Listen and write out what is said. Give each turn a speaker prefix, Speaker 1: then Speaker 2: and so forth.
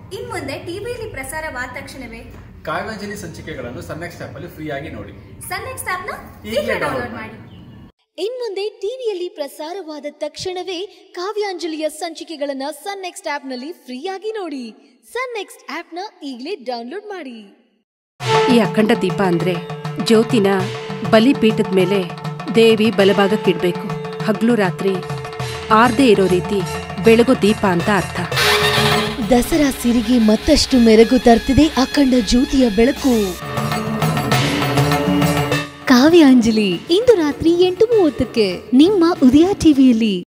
Speaker 1: ಇನ್ ಮುಂದೆ ಟಿವಿಯಲ್ಲಿ ಪ್ರಸಾರವಾದ ತಕ್ಷಣವೇ
Speaker 2: ಕಾವ್ಯಾಂಜಲಿ ಸಂಚಿಕೆಗಳನ್ನು ಸನ್ನೆಕ್ಸ್ಟ್ ಆಪ್ ಅಲ್ಲಿ ಫ್ರೀ ಆಗಿ ನೋಡಿ
Speaker 1: ಸನ್ ನೆಕ್ಸ್ಟ್ ಆಪ್ನ
Speaker 2: ಈಗ್ಲೇ
Speaker 1: ಈಗಲೇ
Speaker 2: download
Speaker 1: ಡೌನ್ಲೋಡ್ ಮಾಡಿ
Speaker 3: ಇನ್ಮುಂದೆ ಟಿವಿಯಲ್ಲಿ ಪ್ರಸಾರವಾದ ತಕ್ಷಣವೇ ಕಾವ್ಯಾಂಜಲಿಯ ಸಂಚಿಕೆಗಳನ್ನ ಸನ್ ನೆಕ್ಸ್ಟ್ ಆಪ್ನಲ್ಲಿ ಫ್ರೀಯಾಗಿ ನೋಡಿ ಸನ್ ನೆಕ್ಸ್ಟ್ ಆಪ್ನ ಈಗಲೇ ಡೌನ್ಲೋಡ್ ಮಾಡಿ
Speaker 4: ಈ ಅಖಂಡ ದೀಪ ಅಂದ್ರೆ ಜ್ಯೋತಿನ ಬಲಿಪೀಠದ ಮೇಲೆ ದೇವಿ ಬಲಭಾಗಕ್ಕಿಡ್ಬೇಕು ಹಗ್ಲು ರಾತ್ರಿ ಆರ್ದೇ ಇರೋ ರೀತಿ ಬೆಳಗೋ ದೀಪ ಅಂತ ಅರ್ಥ
Speaker 3: ದಸರಾ ಸಿರಿಗೆ ಮತ್ತಷ್ಟು ಮೆರುಗು ತರ್ತಿದೆ ಅಖಂಡ ಜ್ಯೋತಿಯ ಬೆಳಕು ಕಾವ್ಯಾಂಜಲಿ ಇಂದು ರಾತ್ರಿ ಎಂಟು ಮೂವತ್ತಕ್ಕೆ ನಿಮ್ಮ ಉದಯ ಟಿವಿಯಲ್ಲಿ